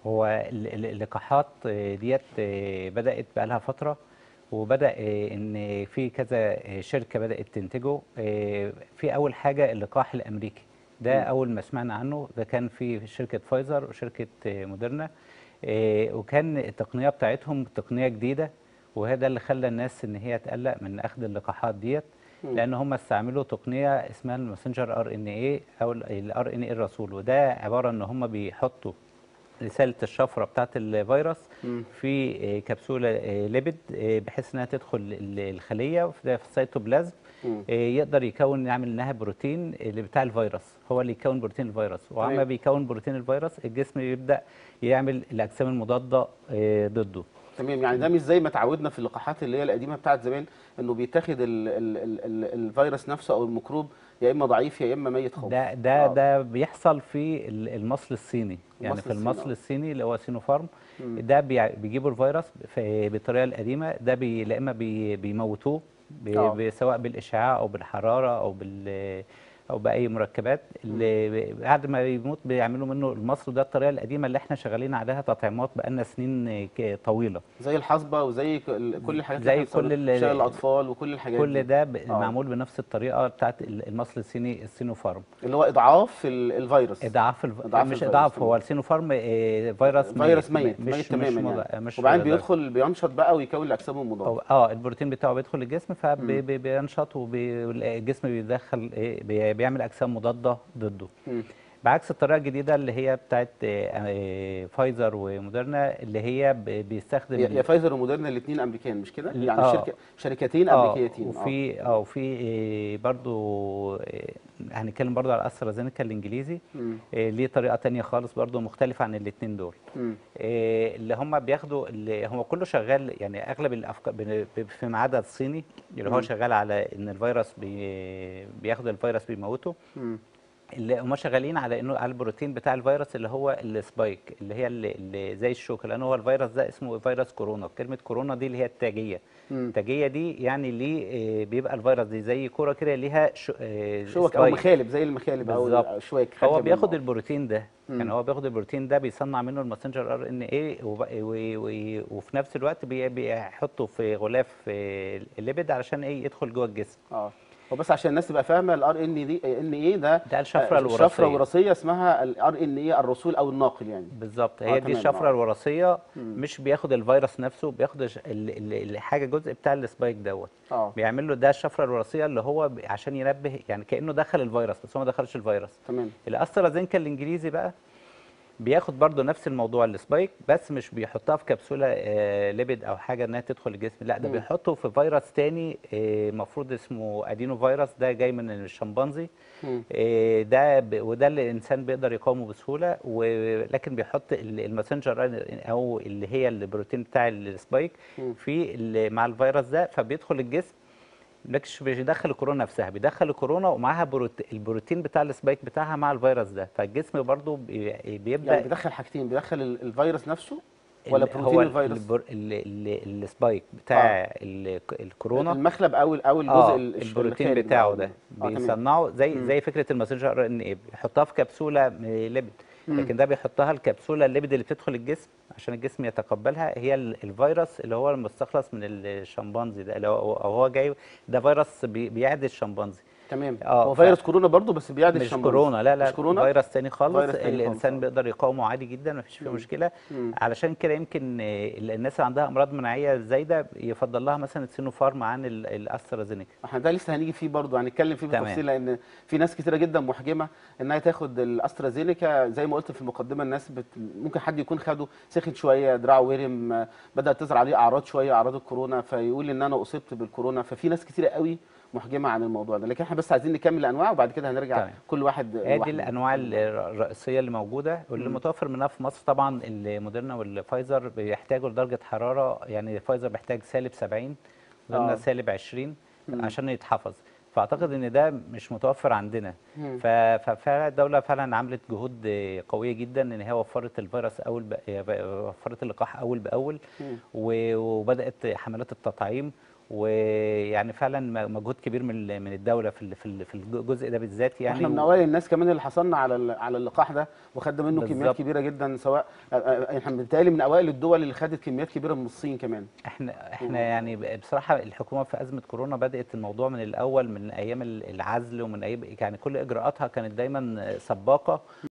هو ال- ال- اللقاحات آه، ديت آه، بدأت بقالها فترة وبدأ آه، إن في كذا آه، شركة بدأت تنتجه آه، في أول حاجة اللقاح الأمريكي ده أول ما سمعنا عنه ده كان في شركة فايزر وشركة آه، موديرنا آه، وكان التقنية بتاعتهم تقنية جديدة وهذا اللي خلى الناس إن هي تقلق من أخذ اللقاحات ديت لان هم استعملوا تقنيه اسمها الماسنجر ار ان اي او الار ان اي الرسول وده عباره ان هم بيحطوا رساله الشفره بتاعه الفيروس في آه، كبسوله آه، ليبيد آه، بحيث انها تدخل ال- الخليه في في السيتوبلازم آه، يقدر يكون يعمل منها بروتين اللي بتاع الفيروس هو اللي يكون بروتين الفيروس وعما تمام. بيكون بروتين الفيروس الجسم يبدا يعمل الاجسام المضاده آه، ضده تمام يعني ده مش زي ما تعودنا في اللقاحات اللي هي القديمه بتاعت زمان انه بيتاخد ال ال ال ال الفيروس نفسه او الميكروب يا اما ضعيف يا اما ميت خالص ده ده آه. ده بيحصل في ال- المصل الصيني يعني المصل في الصيني، المصل آه. الصيني اللي هو سينوفارم ده بيع- بيجيبوا الفيروس في- بالطريقه القديمه ده بي لا اما بي بيموتوه بي آه. بي- سواء بالاشعاع او بالحراره او بال او باي مركبات اللي ب- بعد ما بيموت بيعملوا منه المصل ده الطريقه القديمه اللي احنا شغالين عليها تطعيمات بقالنا سنين ك- طويله زي الحصبه وزي ك- ال- كل الحاجات زي اللي إحنا كل بنستخدمها، ال- شلل الاطفال وكل الحاجات كل دي. ده ب- آه. معمول بنفس الطريقه بتاعت ال- المصل الصيني السينوفارم اللي هو اضعاف ال- الفيروس اضعاف الف... إضعاف مش الفيروس، اضعاف تمام. هو السينوفارم آه، فيروس فيروس ميت مش ميت تماما مش يعني مش وبعدين فيروس. بيدخل بينشط بقى ويكون الاجسام المضاده أو- اه البروتين بتاعه بيدخل الجسم فبينشط والجسم بيدخل إيه، بي- بيعمل اجسام مضاده ضده مم. بعكس الطريقه الجديده اللي هي بتاعت آه، آه، فايزر وموديرنا اللي هي ب- بيستخدم يا يا فايزر وموديرنا الاثنين امريكان مش كده؟ ال- يعني آه. شركه شركتين اه امريكيتين وفي اه وفي آه، برضو آه، هنتكلم برضو على استرازينيكا الانجليزي مم. آه، ليه طريقه تانية خالص برضو مختلفه عن الاثنين دول مم. آه، اللي هم بياخدوا اللي هو كله شغال يعني اغلب الافكار بن- ب- فيما عدا الصيني اللي هو شغال على ان الفيروس بي بياخد الفيروس بيموته مم. اللي هم شغالين على انه على البروتين بتاع الفيروس اللي هو السبايك اللي هي اللي, اللي زي الشوكه لان هو الفيروس ده اسمه فيروس كورونا كلمه كورونا دي اللي هي التاجيه مم. التاجيه دي يعني ليه آه، بيبقى الفيروس دي زي كوره كده ليها شو آه، شوك او spike. مخالب زي المخالب او بالظبط. الشواك هو خارجة بياخد منه. البروتين ده مم. يعني هو بياخد البروتين ده بيصنع منه الماسنجر ار ان اي وفي نفس الوقت بي- بيحطه في غلاف آه، الليبيد علشان ايه يدخل جوه الجسم اه هو بس عشان الناس تبقى فاهمه الار ان دي ان ايه ده ده الشفرة آه، الوراثية. الشفره الوراثيه اسمها الار ان ايه الرسول او الناقل يعني بالظبط آه، هي دي تمام، الشفره آه. الوراثيه مش بياخد الفيروس نفسه بياخد الش- ال- ال- الحاجه جزء بتاع السبايك دوت اه بيعمل له ده الشفره الوراثيه اللي هو ب- عشان ينبه يعني كانه دخل الفيروس بس هو ما دخلش الفيروس تمام الاسترازينكا الانجليزي بقى بياخد برضو نفس الموضوع السبايك بس مش بيحطها في كبسوله آه، ليبيد او حاجه انها تدخل الجسم لا ده مم. بيحطه في فيروس تاني المفروض اسمه ادينو فيروس ده جاي من الشمبانزي مم. آه، ده ب- وده اللي الانسان بيقدر يقاومه بسهوله ولكن بيحط ال- الماسنجر او اللي هي البروتين بتاع السبايك مم. في ال- مع الفيروس ده فبيدخل الجسم مش بيدخل الكورونا نفسها بيدخل الكورونا ومعاها بروت... البروتين بتاع السبايك بتاعها مع الفيروس ده فالجسم برضو بي- بيبدا يعني بيدخل حاجتين بيدخل ال- الفيروس نفسه ولا ال- بروتين هو الفيروس البر... ال... ال... السبايك بتاع ال... الكورونا المخلب او ال- او الجزء اه ال- الش- البروتين المخالب بتاعه أو- ده آه، تمام. بيصنعه زي مم. زي فكره الماسنجر ار ان ايه بيحطها في كبسوله ليبيد لكن ده بيحطها الكبسوله الليبيد اللي بتدخل الجسم عشان الجسم يتقبلها هي ال- الفيروس اللي هو المستخلص من الشمبانزي ده اللي هو أو هو جاي ده فيروس بي- بيعدي الشمبانزي تمام آه، هو ف- فيروس كورونا برضو بس بيعدي مش الشمبانزي. كورونا لا لا مش كورونا فيروس تاني خالص فيروس تاني خالص، الانسان آه. بيقدر يقاومه عادي جدا مفيش فيه مشكله مم. علشان كده يمكن آه، الناس اللي عندها امراض مناعيه زايده يفضل لها مثلا السينوفارم عن ال- الاسترازينيكا احنا ده لسه هنيجي فيه برضه هنتكلم فيه تمام. بالتفصيل لان في ناس كتيره جدا محجمه انها تاخد الاسترازينيكا زي ما قلت في المقدمه الناس بت... ممكن حد يكون خده سخن شويه دراعه ورم آه، بدات تظهر عليه اعراض شويه اعراض الكورونا فيقول ان انا اصبت بالكورونا ففي ناس كتيره قوي محجمه عن الموضوع ده لكن احنا بس عايزين نكمل الانواع وبعد كده هنرجع تمام. كل واحد هي دي لوحده. الانواع ال- الرئيسيه اللي موجوده واللي متوفر منها في مصر طبعا الموديرنا والفايزر بيحتاجوا لدرجه حراره يعني فايزر بيحتاج سالب 70 موديرنا آه. سالب 20 مم. عشان يتحفظ فاعتقد ان ده مش متوفر عندنا مم. ف- ففعلا الدوله فعلا عملت جهود آه، قويه جدا ان هي وفرت الفيروس اول ب... وفرت اللقاح اول باول مم. و- وبدات حملات التطعيم ويعني فعلا م- مجهود كبير من ال- من الدوله في ال- في ال- في الجزء ده بالذات يعني احنا من و- اوائل الناس كمان اللي حصلنا على ال- على اللقاح ده وخدنا منه كميات بالظبط. كبيره جدا سواء آه، آه، احنا بالتالي من اوائل الدول اللي خدت كميات كبيره من الصين كمان احنا احنا يعني ب- بصراحه الحكومه في ازمه كورونا بدات الموضوع من الاول من ايام ال- العزل ومن ايام يعني كل اجراءاتها كانت دايما سباقه